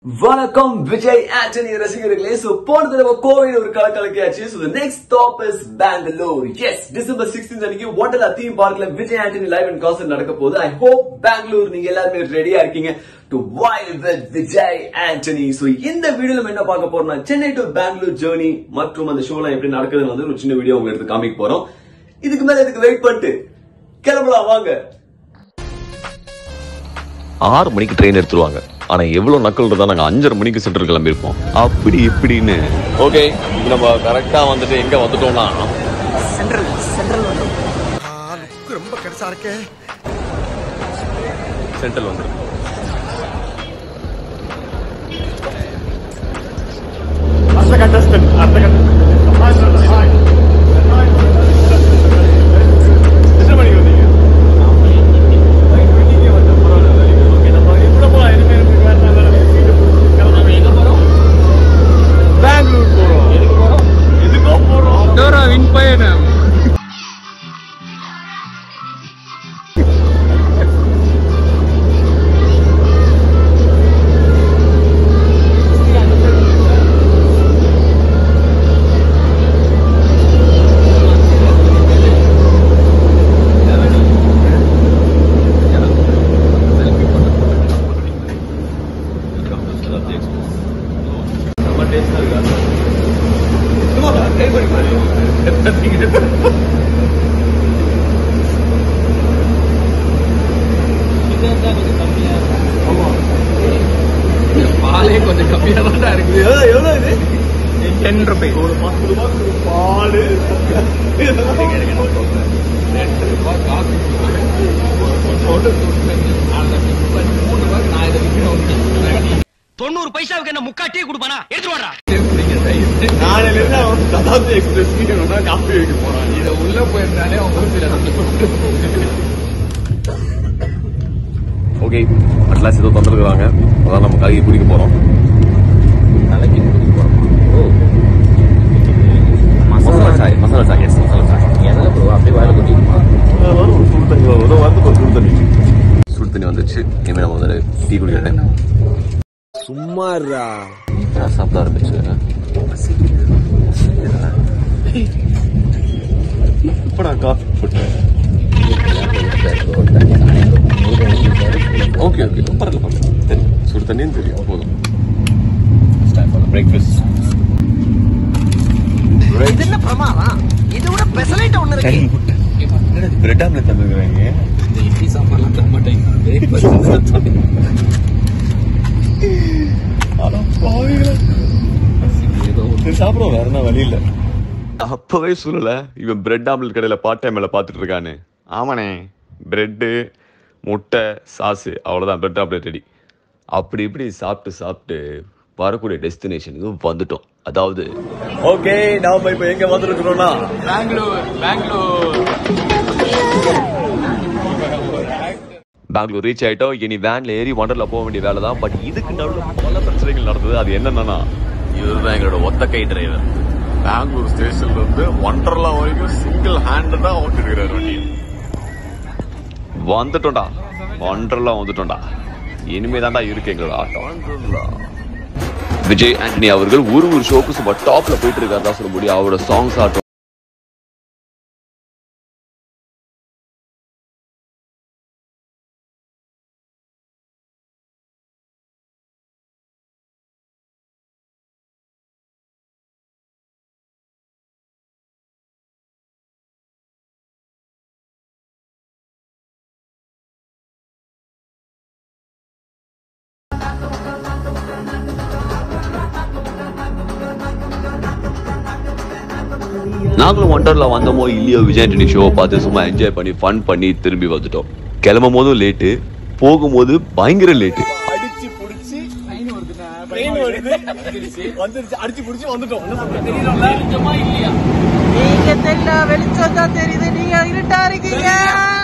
வணக்கம் விஜய் ஆண்டனி ரசிகர்களே சோ போன தடவை கோவையில் ஒரு கலக்கலக்கையாச்சு so the next stop is Bangalore yes December 16th அன்னைக்கு ஒண்டர்லா தீம் பார்க்ல Vijay Antony live and concert நடக்க போகுது ஐ ஹோப் பெங்களூர் நீங்க எல்லாருமே ரெடியா இருக்கீங்க to wild with Vijay Antony so இந்த வீடியோல நம்ம என்ன பார்க்க போறோம்னா சென்னை டு பெங்களூர் ஜேர்னி மற்றும் அந்த ஷோலாம் எப்படி நடக்குதுன்னு வந்து ஒரு சின்ன வீடியோ உங்களுக்கு எடுத்து காமிக்க போறோம் இதுக்கு மேல இதுக்கு வெயிட் பண்ணிட்டு கிளம்பலாம் வாங்க ஆறு மணிக்கு ட்ரெயின் எடுத்துருவாங்க ஆனா எவ்வளவு நக்கல் இருந்தா நாங்க அஞ்சரை மணிக்கு சென்டர் கிளம்பியிருப்போம் அப்படி இப்படின்னு ஓகே நம்ம கரெக்டா வந்துட்டு எங்க வந்துட்டோம்னா சென்ட்ரல் சென்ட்ரல் வந்து ஆ, லுக்கு ரொம்ப கடைசா இருக்கே சென்ட்ரல் வந்துருக்கு பாலே கொஞ்சம் கம்மியா தான் இருக்குது எவ்வளவு இது டென் ருபீஸ் ஒரு பத்து ரூபாய் பால் ரெண்டு ரூபாய் காஃபி தொண்ணூறு பைசாவுக்கு என்ன முக்கா டீ கொடுப்பானா எடுத்து வாடா நாளையில இருந்து அவன் சதாப்தி எக்ஸ்பிரஸ் காஃபி வைக்க போறான் இதை உள்ள போயிருந்தாலே அவன் சில ஓகே அட்லாஸ் ஏதோ தந்துருக்குறாங்க அதான் நம்ம கழுகி குடிக்க போறோம் தலைக்கு குடிக்க போறோம் மசாலா சாய் மசாலா சாய் எஸ் மசாலா சாய் எதில் ப்ரோ அப்படியே வாயில கொட்டிக்குமா வரும் சுடு தண்ணி வரும் வந்து சுடு தண்ணி சுடு தண்ணி வந்துச்சு இனிமேல் நம்ம வந்து டீ குடிக்கிறேன் சும்மாறா சாப்பிட ஆரம்பிச்சு இப்போ நான் காஃபி போட்டேன் ஓகே ஓகே பரவாயில்ல பரவாயில்ல தெரியும் சுடு தண்ணியும் தெரியும் போதும் பிரேக்ஃபாஸ்ட் இது என்ன பிரமாதம் இது விட பெசலைட் ஒண்ணு இருக்கு பிரெட் ஆம்லெட் தந்துருக்குறாங்க இந்த இட்லி சாம்பார்லாம் தர மாட்டேங்க பிரேக்ஃபாஸ்ட் ஏதோ சாப்பிடுவோம் வேற என்ன வழி இல்ல அப்பவே சொல்லல இவன் பிரெட் ஆம்லெட் கடையில பார்ட் டைம் வேலை பார்த்துட்டு இருக்கானு ஆமாண்ணே பிரெட்டு முட்டை சாஸு அவ்வளோதான் பிரெட் ஆம்லெட் ரெடி அப்படி இப்படி சாப்பிட்டு சாப்பிட்டு வரக்கூடிய டெஸ்டினேஷனுக்கு வந்துட்டோம் அதாவது ஓகே நாம இப்போ எங்க வந்திருக்கிறோம்னா பெங்களூர் பெங்களூர் பெங்களூர் ரீச் ஆயிட்டோம் இனி வேன்ல ஏறி ஒண்டர்ல போக வேண்டிய வேலை தான் பட் இதுக்கு நடுவில் பல பிரச்சனைகள் நடந்தது அது என்னன்னா இவர்தான் எங்களோட ஒத்த கை டிரைவர் பெங்களூர் ஸ்டேஷன்ல இருந்து ஒண்டர்லா வரைக்கும் சிங்கிள் ஹேண்டடா ஓட்டிருக்கிறார் வண்டி வந்துட்டோம்டா ஒண்டர்லா வந்துட்டோம்டா இனிமே தான்டா இருக்கு எங்களோட ஆட்டம் விஜய் ஆண்டனி அவர்கள் ஒரு ஒரு ஷோக்கு சும்மா டாப்ல போயிட்டு இருக்காரு சொல்ல முடியும் அவரோட சாங்ஸ் ஆட்டம் நாங்களும் ஒண்டர்ல வந்தோமோ இல்லையோ விஜய் ஆண்டனி ஷோவை பார்த்து சும்மா என்ஜாய் பண்ணி ஃபன் பண்ணி திரும்பி வந்துட்டோம் கிளம்பும் போதும் லேட்டு போகும்போது பயங்கர லேட்டு அடிச்சு புடிச்சு ட்ரெயின் வருது வந்துருச்சு அடிச்சு புடிச்சு வந்துட்டோம் தெரியுமா இல்லையா நீங்க தெரியல வெளிச்சம் தான் தெரியுது நீங்க இருட்டா இருக்கீங்க